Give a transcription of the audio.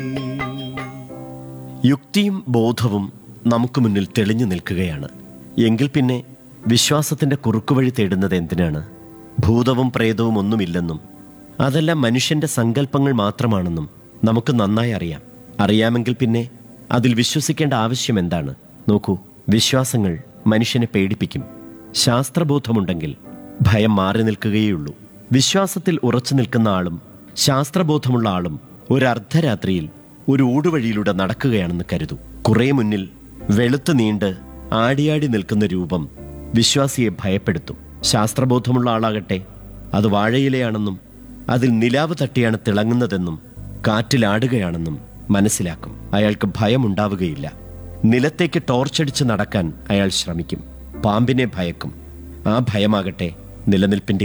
യുക്തിയും ബോധവും നമുക്ക് മുന്നിൽ തെളിഞ്ഞു നിൽക്കുകയാണ് എങ്കിൽ പിന്നെ വിശ്വാസത്തിന്റെ കുറുക്കുവഴി തേടുന്നത് എന്തിനാണ് ഭൂതവും പ്രേതവും ഒന്നുമില്ലെന്നും അതെല്ലാം മനുഷ്യന്റെ സങ്കല്പങ്ങൾ മാത്രമാണെന്നും നമുക്ക് നന്നായി അറിയാം അറിയാമെങ്കിൽ പിന്നെ അതിൽ വിശ്വസിക്കേണ്ട ആവശ്യം എന്താണ് നോക്കൂ വിശ്വാസങ്ങൾ മനുഷ്യനെ പേടിപ്പിക്കും ശാസ്ത്രബോധമുണ്ടെങ്കിൽ ഭയം മാറി നിൽക്കുകയുള്ളൂ വിശ്വാസത്തിൽ ഉറച്ചു നിൽക്കുന്ന ആളും ശാസ്ത്രബോധമുള്ള ആളും ഒരു അർദ്ധരാത്രിയിൽ ഒരു ഊടുവഴിയിലൂടെ നടക്കുകയാണെന്ന് കരുതൂ കുറെ മുന്നിൽ വെളുത്തു നീണ്ട് ആടിയാടി നിൽക്കുന്ന രൂപം വിശ്വാസിയെ ഭയപ്പെടുത്തും ശാസ്ത്രബോധമുള്ള ആളാകട്ടെ അത് വാഴയിലയാണെന്നും അതിൽ നിലാവ് തട്ടിയാണ് തിളങ്ങുന്നതെന്നും കാറ്റിലാടുകയാണെന്നും മനസ്സിലാക്കും അയാൾക്ക് ഭയമുണ്ടാവുകയില്ല നിലത്തേക്ക് ടോർച്ചടിച്ച് നടക്കാൻ അയാൾ ശ്രമിക്കും പാമ്പിനെ ഭയക്കും ആ ഭയമാകട്ടെ നിലനിൽപ്പിന്റെ